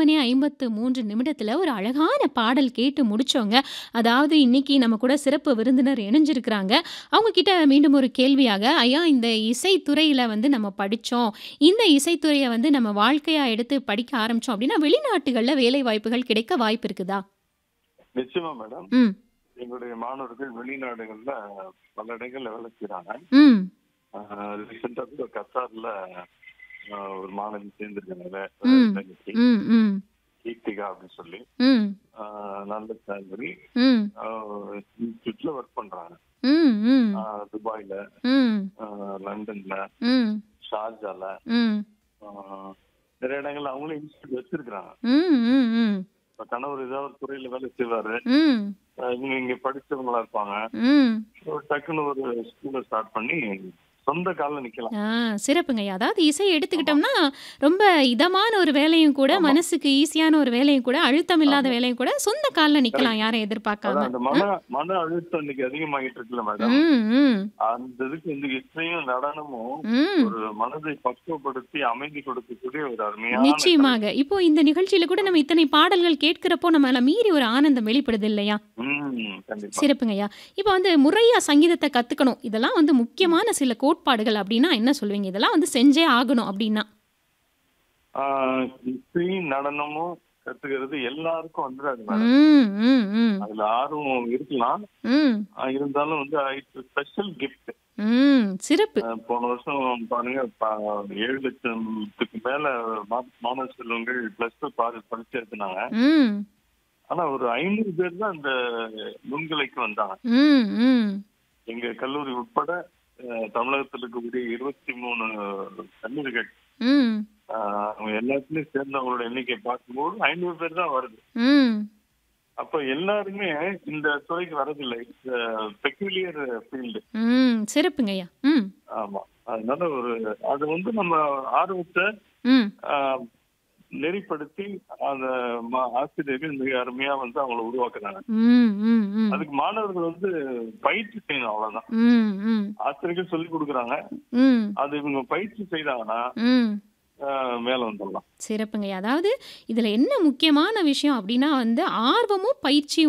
மணி 53 நிமிடத்துல ஒரு அழகான பாடல் கேட்டு முடிச்சோங்க. அதாவது இன்னைக்கு நம்ம கூட சிறப்பு விருந்தினர் இணைஞ்சிருக்கிறாங்க. அவங்க கிட்ட மீண்டும் ஒரு கேள்வியாக, ஐயா இந்த இசைத்துறையில வந்து நம்ம படிச்சோம். இந்த இசைத்துறைய வந்து நம்ம வாழ்க்கையா எடுத்து படிக்க ஆரம்பிச்சோம் அப்படின்னா, வெளிநாட்டுகள்ல வேலை வாய்ப்புகள் கிடைக்க வாய்ப்பு இருக்குதா? நிச்சயமா மேடம். ம். எங்களுடைய மாணவர்கள் வெளிநாடுகள்ல பல இடங்கள்ல வேலை செய்றாங்க. ம். ஆ ரீசென்ட்டா கூட கத்தார்ல அ ஒரு மாணவி சேர்ந்திருக்காங்க. வே ம். வேலைக்கு. ம், ம். கீர்த்திகா அப்படின்னு சொல்லி. ம். ஆ நல்ல சேலரி. ம். ஆ இன்ஸ்டிடியூட்ல ஒர்க் பண்றாங்க. ம், ம். ஆ துபாய்ல, ம். ஆ லண்டன்ல, ம். ஷார்ஜால, ம். ஆ நிறைய இடங்கள்ல அவங்களும் இன்ஸ்டிடியூட் வச்சிருக்கிறாங்க. ம், ம், ம். இப்ப கணவர் ஏதாவது ஒரு துறையில வேலை செய்வாரு. ம். அ இவங்க இங்க படிச்சவங்களா இருப்பாங்க. ம். ஒரு டக்குன்னு ஒரு ஸ்கூல ஸ்டார்ட் பண்ணி சொந்த கால்ல நிக்கலாம். ஆ சிறப்புங்கய்யா. அதாவது இசை ஆமா. எடுத்துக்கிட்டோம்னா, ரொம்ப இதமான ஒரு வேலையும் கூட, ஆமா. மனசுக்கு ஈஸியான ஒரு வேலையும் கூட, அழுத்தம் இல்லாத ஆமா. வேலையும் கூட, சொந்த கால்ல நிக்கலாம் கரெக்ட். யாரையும் அதான் எதிர்பார்க்காம. அந்த ம். மன மன அழுத்தம் இன்னைக்கு அதிகமாகிட்டு இருக்குல்ல மேடம். ம், ம். அந்த இதுக்கு வந்து இசையும், நடனமும் ம். ஒரு மனதை பக்குவப்படுத்தி அமைதி கொடுக்கக்கூடிய ஒரு அருமையான கலை. நிச்சயமாக. இப்போ இந்த நிகழ்ச்சியில கூட நம்ம இத்தனை பாடல்கள் கேட்கிறப்போ, நம்மள மீறி ஒரு ஆனந்தம் வெளிப்படுது இல்லையா? ம். கண்டிப்பா. சிறப்புங்கய்யா. இப்போ வந்து முறையா சங்கீதத்த கத்துக்கணும். இதெல்லாம் வந்து முக்கியமான சில கோட்பாடுகள் அப்படின்னா என்ன சொல்லுவீங்க? இதெல்லாம் வந்து செஞ்சே ஆகணும் அப்படின்னா? ஆ இசை, நடனமும் கத்துக்கிறது எல்லாருக்கும் வந்துராது மேடம். ம், ம், ம். அதுல ஆர்வம் இருக்கலாம். ம். ஆ இருந்தாலும் வந்து இட்ஸ் ஸ்பெஷல் கிஃப்ட். ம். சிறப்பு. அ போன வருஷம் பாருங்க ப 7,00,000த்துக்கு மேல மா மாணவ செல்வங்கள் பிளஸ் டூ பாரு பரீட்சை எழுதுனாங்க. ம். ஆனா ஒரு 500 பேர் தான் அந்த நுண்கலைக்கு வந்தாங்க. ம், ம். எங்க கல்லூரி உட்பட அ தமிழகத்துல இருக்கக்கூடிய 23 கல்லூரிகள் ம். ஆ அவங்க எல்லாத்துலயும் சேர்ந்தவங்களோட எண்ணிக்கை பார்க்கும்போது 500 பேர் தான் வருது. ம். அப்ப எல்லாருமே இந்த துறைக்கு வரதில்லை. It's peculiar field. ம். சிறப்புங்கய்யா. ம். ஆமா. அதனால ஒரு அது வந்து நம்ம ஆர்வத்த ம். ஆ நெறிப்படுத்தி அந்த மா ஆசிரியர்கள் மிக அருமையா வந்து அவங்கள உருவாக்குறாங்க. ம், ம், ம். அதுக்கு மாணவர்கள் வந்து பயிற்சி செய்யணும் அவ்வளவுதான். ம், ம். ஆசிரியர்கள் சொல்லிக் குடுக்குறாங்க. ம். அது இவங்க பயிற்சி செய்தாங்கன்னா ம். ஆ மேல வந்துடலாம். சிறப்புங்கய்யா. அதாவது இதுல என்ன முக்கியமான விஷயம் அப்படின்னா வந்து, ஆர்வமும், பயிற்சியும்